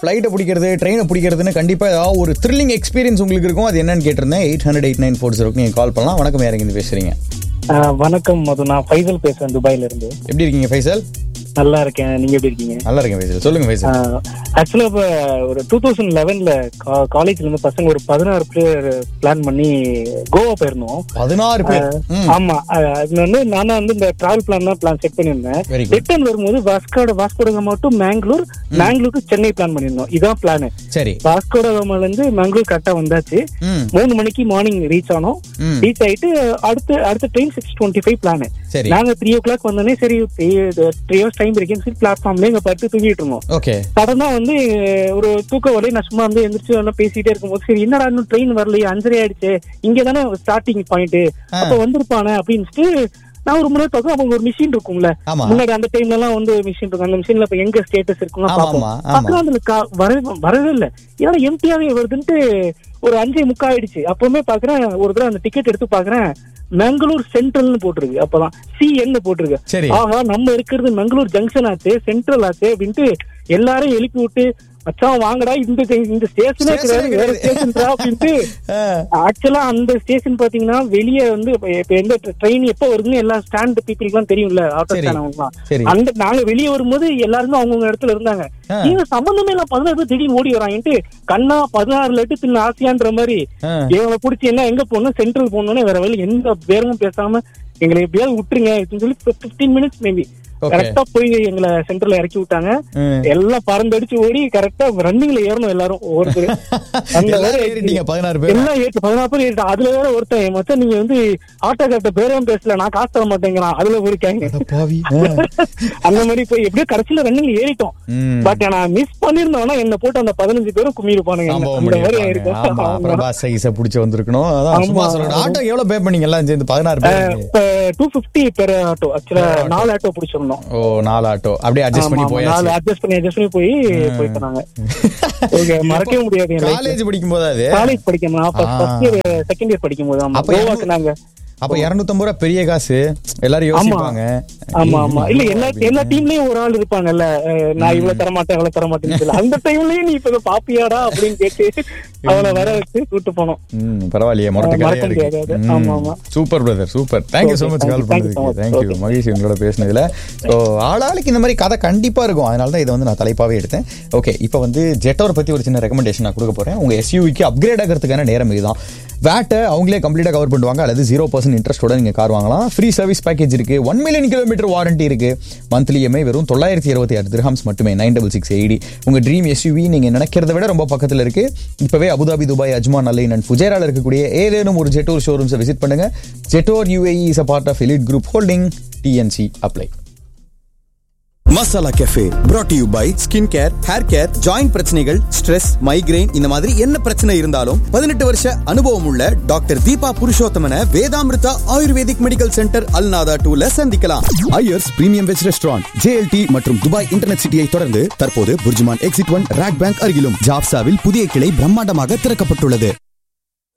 ஃப்ளைட்டை பிடிக்கிறது ட்ரெயினை பிடிக்கிறதுன்னு கண்டிப்பா ஏதாவது ஒரு த்ரில்லிங் எக்ஸ்பீரியன்ஸ் உங்களுக்கு இருக்கும் அது என்னன்னு கேட்டிருந்தேன் eight hundred eight nine four ஜீரோக்கு நீங்க கால் பண்ணலாம் வணக்கம் யாருங்க இருந்து பேசுறீங்க ஆஹ் வணக்கம் மது நான் ஃபைசல் பேசுறேன் துபாயில இருந்து எப்படி இருக்கீங்க ஃபைசல் நல்லா இருக்கேன் நீங்க எப்படி இருக்கீங்க நல்லா இருக்கேன் ஃபைசல் சொல்லுங்க ஃபைசல் ஆக்சுவலா இப்ப ஒரு டூ தௌசண்ட் லெவன்ல காலேஜ்ல இருந்து பசங்க ஒரு பதினாறு பேர் பிளான் பண்ணி கோவா போயிருந்தோம் பதினாறு பேர் ம். ஆமா அஹ் அது வந்து நானா வந்து இந்த டிராவல் பிளான் தான் பிளான் செட் பண்ணியிருந்தேன் Very good. ரிட்டர்ன் வரும்போது Vasco Vasco to Mangalore Mangalore to Chennai plan பண்ணியிருந்தோம் இதான் பிளான் சரி வாஸ்கோட காமால இருந்து மேங்களூர் கரெக்டா வந்தாச்சு ம் மூணு மணிக்கு மார்னிங் ரீச் ஆனோம் ம். ரீச் ஆயிட்டு அடுத்து அடுத்த train six twenty five plan சரி நாங்க த்ரீ ஓ கிளாக் வந்தோடனே சரி த்ரீ ஹவர்ஸ் டைம் இருக்குன்னு சொல்லி பிளாட்ஃபார்ம்ல எங்க படுத்து தூங்கிட்டு இருந்தோம் ஓகே சடனா வந்து ஒரு தூக்க வரையும் நான் சும்மா வந்து எந்திரிச்சு வந்து பேசிட்டே இருக்கும்போது சரி என்னடா இன்னும் ட்ரெயின் வரலையே அஞ்சரை ஆயிடுச்சு இங்க தானே ஸ்டார்டிங் பாயிண்ட் அப்ப வந்திருப்பானே அப்படின்ட்டு நான் ஒரு முன்னாடி பார்க்கும் அவங்க ஒரு மிஷின் இருக்கும்ல ஆமா. முன்னாடி அந்த டைம்ல எல்லாம் வந்து மிஷின் இருக்கும் அந்த மிஷின்ல இப்ப எங்க ஸ்டேட்டஸ் இருக்கும்னு ஆமா, பார்ப்போம் ஆமா, ஆமா. அப்புறம் அதுல கா- வரவே வரவே இல்ல ஏன்னா எம்டியாவே வருதுன்ட்டு ஒரு அஞ்சே முக்கா ஆயிடுச்சு அப்பவுமே பாக்குறேன் ஒரு தடவை அந்த டிக்கெட் எடுத்து பாக்குறேன் மங்களூர் சென்ட்ரல்னு போட்டிருக்கு அப்பதான் சிஎன்னு போட்டிருக்கு சரி. ஆஹா நம்ம இருக்கிறது மங்களூர் ஜங்ஷன் ஆச்சு சென்ட்ரல் ஆச்சு அப்படின்ட்டு எல்லாரும் எழுப்பி விட்டு மச்சான் வாங்கடா இந்த இந்த ஸ்டேஷனே Station கிடையாது வேற கிடையாது. ஸ்டேஷன்டா அப்படின்ட்டு ஆ, ஆக்சுவலா அந்த ஸ்டேஷன் பாத்தீங்கன்னா வெளியே வந்து இப்ப இப்ப எந்த ட்ரெயின் எப்ப வருதுன்னு எல்லா ஸ்டாண்ட் பீப்புளுக்கு எல்லாம் தெரியும்ல ஆட்டோ சரி. ஸ்டாண்ட் சரி. அந்த நாங்க வெளியே வரும்போது எல்லாருமே அவங்கவுங்க இடத்துல இருந்தாங்க ஆ. நீங்க சம்பந்தமே இல்ல பதினாறு பேர் திடீர்னு ஓடி வராங்கன்ட்டு கண்ணா பதினாறு லட்டு தின்னு ஆசையான்ற மாதிரி ஆ. இவங்களை பிடிச்சி என்ன எங்க போகணும் சென்ட்ரல் போகணும்னு வேற வழி எந்த பேரமும் பேசாம எங்களை எப்படியாவது விட்டுருங்க அப்படின்னு சொல்லி பிப்டீன் மினிட்ஸ் மேபி Okay. கரெக்டா போய் எங்களை சென்டர்ல இறக்கி விட்டாங்க ம். எல்லாம் பறந்தடிச்சு ஓடி கரெக்டா ரன்னிங்ல ஏறணும் எல்லாரும் ஒவ்வொருத்தர் அந்த வேற எல்லாரும் ஏறிட்டீங்க பதினாறு பேர் எல்லாம் ஏற்று பதினாறு பேர் ஏறிட்டு அதுல வேற ஒருத்தன் "என் மச்சான் நீங்க வந்து ஆட்டோ கார்ட்ட பேரும் பேசல நான் காசு தர மாட்டேங்கிறான் அதுல போயிருக்காங்க அட பாவி ஆ. அந்த மாதிரி போய் எப்படியோ கடைசியில ரன்னிங்ல ஏறிட்டோம் ம். பட் நான் மிஸ் பண்ணிருந்தோம்னா என்ன போட்டு அந்த பதினஞ்சு பேரும் கும்மிருப்பானுங்க என்ன. சம்பவம் அந்த மாதிரி பண்ணிருப்பாங்க. இருக்கும் ஆமா, அப்புறம் ஆமா. பாஸ் சைஸ புடிச்சு வந்திருக்கணும் அதான் சும்மா ஆமா. சொல்லணும் ஆட்டோ எவ்வளவு பே பண்ணீங்க எல்லாம் சேர்ந்து பதினாறு பேர் இப்ப டூ பிப்டி பெர் ஆட்டோ ஆக்சுவலா நாலு ஆட்டோ பிடிச்சிருந்தோம் ஓ நாலு ஆட்டோ அப்படியே அட்ஜஸ்ட் பண்ணி ஆமா, ஆமா. போயாச்சு நாலு அட்ஜஸ்ட் பண்ணி அட்ஜஸ்ட் பண்ணி போய் போயிட்டு நாங்க ஓகே மறக்கவே முடியாது என் life ல. காலேஜ் படிக்கும் போது அது காலேஜ் படிக்கும் நான் ஃபர்ஸ்ட் இயர் செகண்ட் இயர் படிக்கும் போது ஆமா அப்ப கோவாக்கு நாங்க அப்ப இருநூத்தம்பது ரூபா பெரிய காசு எல்லாரும் யோசிப்பாங்க ஆமா ஆமா இல்ல எல்லா எல்லா டீம்லயும் ஒரு ஆள் இருப்பாங்கல்ல அஹ், நான் இவ்வளவு தர மாட்டேன் இவ்வளவு தர மாட்டேன்னு சொல்லி அந்த டைம்லயும் நீ இப்ப இதை பாப்பியாடா அப்படின்னு கேட்டு அவளை வர வச்சு கூட்டு போனோம் ம் பரவாயில்லையே முரட்டு மறக்க கதையா முடியாது இருக்கு அது. ஆமா, ஆமா. Super brother super thank you so Okay, much thank call you, thank you so பண்ணதுக்கு much. Thank you Okay. மகேஷ் உங்களோட பேசினதுல ஸோ ஆளாளுக்கு இந்த மாதிரி கதை கண்டிப்பா இருக்கும் அதனால தான் இதை வந்து நான் தலைப்பாவே எடுத்தேன் ஓகே இப்போ வந்து ஜெட்டோரை பத்தி ஒரு சின்ன ரெக்கமெண்டேஷன் நான் கொடுக்க போறேன் உங்க எஸ்யூவிக்கு அப்கிரேட் ஆகிறதுக்கான நேரம் இதுதான் வேட்டை அவங்களே கம்ப்ளீட்டாக கவர் பண்ணுவாங்க அல்லது ஜீரோ பர்சன்ட் இன்ட்ரெஸ்டோட நீங்க கார் வாங்கலாம் ஃப்ரீ சர்வீஸ் பேக்கேஜ் இருக்கு ஒன் மில்லியன் கிலோமீட்டர் வாரண்டி இருக்கு மந்த்லி எம்ஐ வெறும் தொள்ளாயிரத்தி இருபத்தி ஆறு திரஹம்ஸ் மட்டுமே நைன் டபுள் சிக்ஸ் எயிடி உங்க ட்ரீம் எஸ்யூவி நீங்க நினைக்கிறத விட ரொம்ப பக்கத்துல இருக்கு இப்பவே Abu Dhabi Dubai Ajman Al Ain and ஃபுஜேரால இருக்கக்கூடிய ஏதேனும் ஒரு ஜெட்டோர் ஷோரூம்ஸை விசிட் பண்ணுங்க Jetour UAE is a part of Elite group holding TNC apply masala cafe brought to you by skin care hair care joint பிரச்சனைகள் ஸ்ட்ரெஸ் மைக்ரைன் இந்த மாதிரி என்ன பிரச்சனை இருந்தாலும் பதினெட்டு வருஷ அனுபவம் உள்ள டாக்டர் தீபா புருஷோத்தமன Vedamrutha Ayurvedic medical centre Al Nahda டூல சந்திக்கலாம் Iyers premium veg restaurant JLT மற்றும் துபாய் இன்டர்நெட் சிட்டியை தொடர்ந்து தற்போது BurJuman exit one RAK bank அருகிலும் ஜாப்சாவில் புதிய கிளை பிரம்மாண்டமாக திறக்கப்பட்டுள்ளது